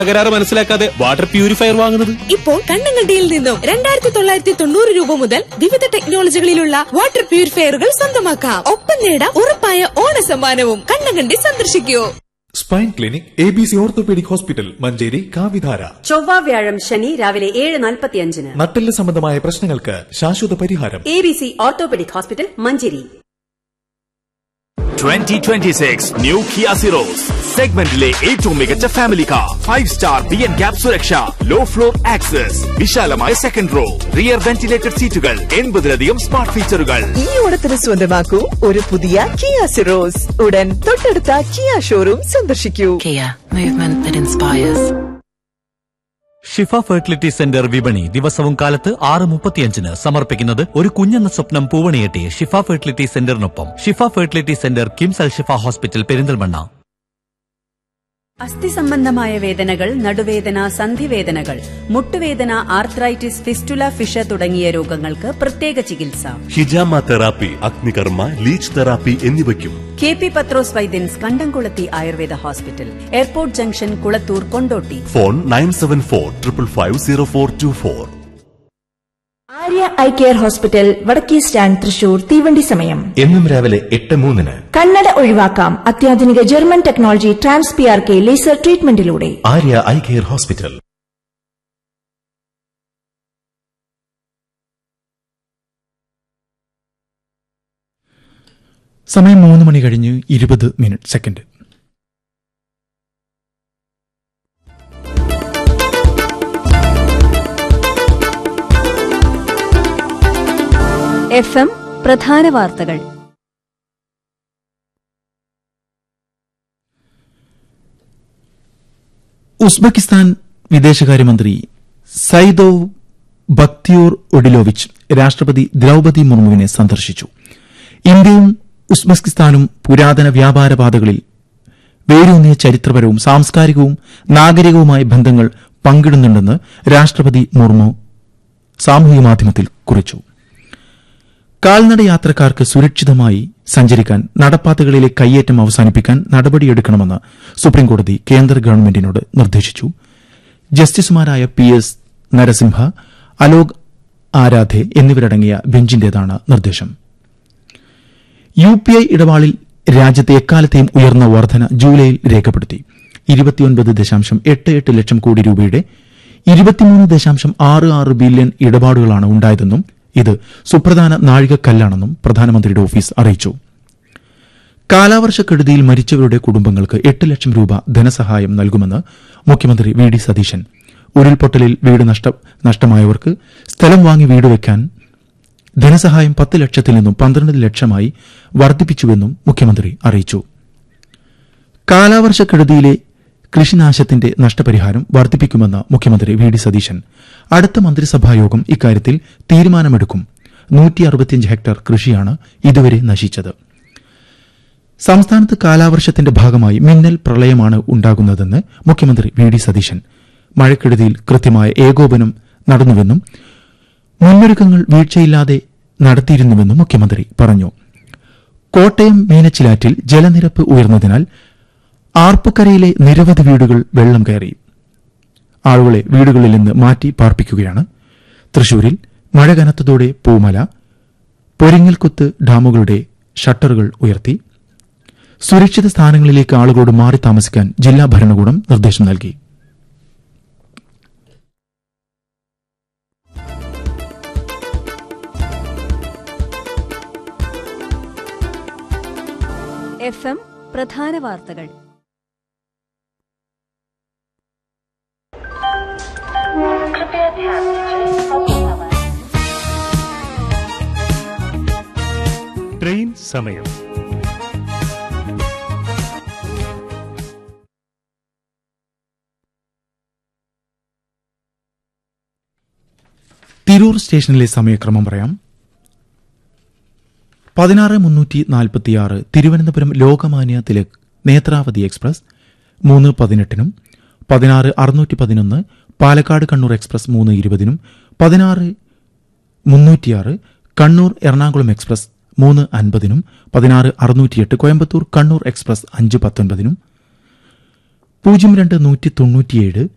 തകരാറ് മനസ്സിലാക്കാതെ water purifier വാങ്ങുന്നത് ഇപ്പോൾ കണ്ണങ്കണ്ടിയിൽ നിന്നും രണ്ടായിരത്തി തൊള്ളായിരത്തി തൊണ്ണൂറ് രൂപ മുതൽ വിവിധ ടെക്നോളജികളിലുള്ള വാട്ടർ പ്യൂരിഫയറുകൾ സ്വന്തമാക്കാം ഒപ്പം നേടാം ഉറപ്പായ ഓണ സമ്മാനവും കണ്ണങ്കണ്ടി സന്ദർശിക്കൂ spine clinic A B C orthopaedic hospital Manjeri Kavyadhara ചൊവ്വ വ്യാഴം ശനി രാവിലെ ഏഴ് നാൽപ്പത്തിയഞ്ചിന് നട്ടെല്ല് സംബന്ധമായ പ്രശ്നങ്ങൾക്ക് ശാശ്വത പരിഹാരം A B C orthopaedic hospital Manjeri 2026 new Kia Syros സെഗ്മെന്റിലെ ഏറ്റവും മികച്ച family car five star B N CAP സുരക്ഷ ലോ ഫ്ലോർ ആക്സസ് വിശാലമായ സെക്കൻഡ് റോ റിയർ വെന്റിലേറ്റഡ് സീറ്റുകൾ എൺപതിലധികം സ്മാർട്ട് ഫീച്ചറുകൾ ഈ ഓണത്തിന് സ്വന്തമാക്കൂ ഒരു പുതിയ കിയ സിറോസ് ഉടൻ തൊട്ടടുത്ത കിയ ഷോറൂം സന്ദർശിക്കൂ Kia, movement that inspires. Shifa fertility centre വിപണി ദിവസവും കാലത്ത് ആറ് മുപ്പത്തിയഞ്ചിന് സമർപ്പിക്കുന്നത് ഒരു കുഞ്ഞെന്ന സ്വപ്നം പൂവണിയെട്ടി ഷിഫ ഫെർട്ടിലിറ്റി സെന്ററിനൊപ്പം Shifa fertility centre KIMS Al Shifa hospital Perinthalmanna അസ്ഥി സംബന്ധമായ വേദനകൾ നടുവേദന സന്ധിവേദനകൾ മുട്ടുവേദന ആർത്രൈറ്റിസ് ഫിസ്റ്റുല ഫിഷ തുടങ്ങിയ രോഗങ്ങൾക്ക് പ്രത്യേക ചികിത്സ ഹിജാമ തെറാപ്പി അഗ്നികർമ്മ ലീച്ച് തെറാപ്പി എന്നിവയ്ക്കും K P Pathrose Vaidyans Kandamkulathy Ayurveda hospital airport junction Kulathur Kondotty phone nine seven four triple five zero four two four Arya eye care hospital വടക്കേ സ്റ്റാൻഡ് തൃശൂർ തീവണ്ടി സമയം എന്നും രാവിലെ എട്ട് മൂന്നിന് കണ്ണട ഒഴിവാക്കാം അത്യാധുനിക German technology trans P R K laser ട്രീറ്റ്മെന്റിലൂടെ ആര്യ ഐ കെയർ ഹോസ്പിറ്റൽ സമയം മൂന്ന് മണി കഴിഞ്ഞ് ഇരുപത് മിനിറ്റ് സെക്കൻഡ് എഫ് എം പ്രധാന വാർത്തകൾ ഉസ്ബെക്കിസ്ഥാൻ വിദേശകാര്യമന്ത്രി സൈദോവ് ബക്തിയോർ ഒഡിലോവിച്ച് രാഷ്ട്രപതി ദ്രൗപതി മുർമുവിനെ സന്ദർശിച്ചു ഇന്ത്യയും ഉസ്ബെക്കിസ്ഥാനും പുരാതന വ്യാപാര പാതകളിൽ വേരൂന്നിയ ചരിത്രപരവും സാംസ്കാരികവും നാഗരികവുമായ ബന്ധങ്ങൾ പങ്കിടുന്നുണ്ടെന്ന് രാഷ്ട്രപതി മുർമു സാമൂഹിക മാധ്യമത്തിൽ കുറിച്ചു കാൽനട യാത്രക്കാർക്ക് സുരക്ഷിതമായി സഞ്ചരിക്കാൻ നടപ്പാതകളിലെ കയ്യേറ്റം അവസാനിപ്പിക്കാൻ നടപടിയെടുക്കണമെന്ന് സുപ്രീംകോടതി കേന്ദ്ര ഗവൺമെന്റിനോട് നിർദ്ദേശിച്ചു ജസ്റ്റിസുമാരായ പി എസ് നരസിംഹ അലോക് ആരാധെ എന്നിവരടങ്ങിയ ബെഞ്ചിന്റേതാണ് നിർദ്ദേശം യു പി ഐ ഇടപാടിൽ രാജ്യത്തെ എക്കാലത്തെയും ഉയർന്ന വർധന ജൂലൈയിൽ രേഖപ്പെടുത്തി ഇരുപത്തിയൊൻപത് ദശാംശം എട്ട് എട്ട് ലക്ഷം കോടി രൂപയുടെ ഇരുപത്തിമൂന്ന് ദശാംശം ആറ് ആറ് ബില്യൺ ഇടപാടുകളാണ് ഉണ്ടായതെന്നും ഇത് സുപ്രധാന നാഴികക്കല്ലാണെന്നും പ്രധാനമന്ത്രിയുടെ ഓഫീസ് അറിയിച്ചു കാലാവർഷക്കെടുതിയിൽ മരിച്ചവരുടെ കുടുംബങ്ങൾക്ക് എട്ട് ലക്ഷം രൂപ ധനസഹായം നൽകുമെന്ന് മുഖ്യമന്ത്രി വി ഡി സതീശൻ ഉരുൾപൊട്ടലിൽ വീട് നഷ്ട- നഷ്ടമായവർക്ക് സ്ഥലം വാങ്ങി വീട് വയ്ക്കാൻ ധനസഹായം പത്ത് ലക്ഷത്തിൽ നിന്നും പന്ത്രണ്ട് ലക്ഷമായി വർദ്ധിപ്പിച്ചുവെന്നും മുഖ്യമന്ത്രി അറിയിച്ചു കാലാവർഷക്കെടുതിയിലെ കൃഷിനാശത്തിന്റെ നഷ്ടപരിഹാരം വർദ്ധിപ്പിക്കുമെന്ന് മുഖ്യമന്ത്രി വി ഡി സതീശൻ അടുത്ത മന്ത്രിസഭായോഗം ഇക്കാര്യത്തിൽ തീരുമാനമെടുക്കും നൂറ്റി അറുപത്തിയഞ്ച് ഹെക്ടർ കൃഷിയാണ് ഇതുവരെ നശിച്ചത് സംസ്ഥാനത്ത് കാലാവർഷത്തിന്റെ ഭാഗമായി മിന്നൽ പ്രളയമാണ് ഉണ്ടാകുന്നതെന്ന് മുഖ്യമന്ത്രി വി ഡി സതീശൻ മഴക്കെടുതിയിൽ കൃത്യമായ ഏകോപനം നടന്നുവെന്നും മുന്നൊരുക്കങ്ങൾ വീഴ്ചയില്ലാതെ നടത്തിയിരുന്നുവെന്നും മുഖ്യമന്ത്രി പറഞ്ഞു കോട്ടയം മീനച്ചിലാറ്റിൽ ജലനിരപ്പ് ഉയർന്നതിനാൽ ആർപ്പുക്കരയിലെ നിരവധി വീടുകൾ വെള്ളം കയറി ആളുകളെ വീടുകളിൽ നിന്ന് മാറ്റി പാർപ്പിക്കുകയാണ് തൃശൂരിൽ മഴ കനത്തതോടെ പൂമല പൊരിങ്ങൽക്കുത്ത് ഡാമുകളുടെ ഷട്ടറുകൾ ഉയർത്തി സുരക്ഷിത സ്ഥാനങ്ങളിലേക്ക് ആളുകളോട് മാറി താമസിക്കാൻ ജില്ലാ ഭരണകൂടം നിർദ്ദേശം നൽകി എഫ് എം പ്രധാന വാർത്തകൾ ട്രെയിൻ സമയം തിരൂർ സ്റ്റേഷനിലെ സമയക്രമം പറയാം പതിനാറ് മുന്നൂറ്റി നാൽപ്പത്തിയാറ് തിരുവനന്തപുരം ലോകമാന്യ തിലക് നേത്രാവതി എക്സ്പ്രസ് മൂന്ന് പതിനെട്ടിനും പതിനാറ് അറുന്നൂറ്റി പതിനൊന്ന് പാലക്കാട് കണ്ണൂർ എക്സ്പ്രസ് മൂന്ന് ഇരുപതിനും പതിനാറ് മുന്നൂറ്റിയാറ് കണ്ണൂർ എറണാകുളം എക്സ്പ്രസ് മൂന്ന് അൻപതിനും പതിനാറ് അറുന്നൂറ്റിയെട്ട് കോയമ്പത്തൂർ കണ്ണൂർ എക്സ്പ്രസ് അഞ്ച് പത്തൊൻപതിനും പൂജ്യം രണ്ട് നൂറ്റി തൊണ്ണൂറ്റിയേഴ്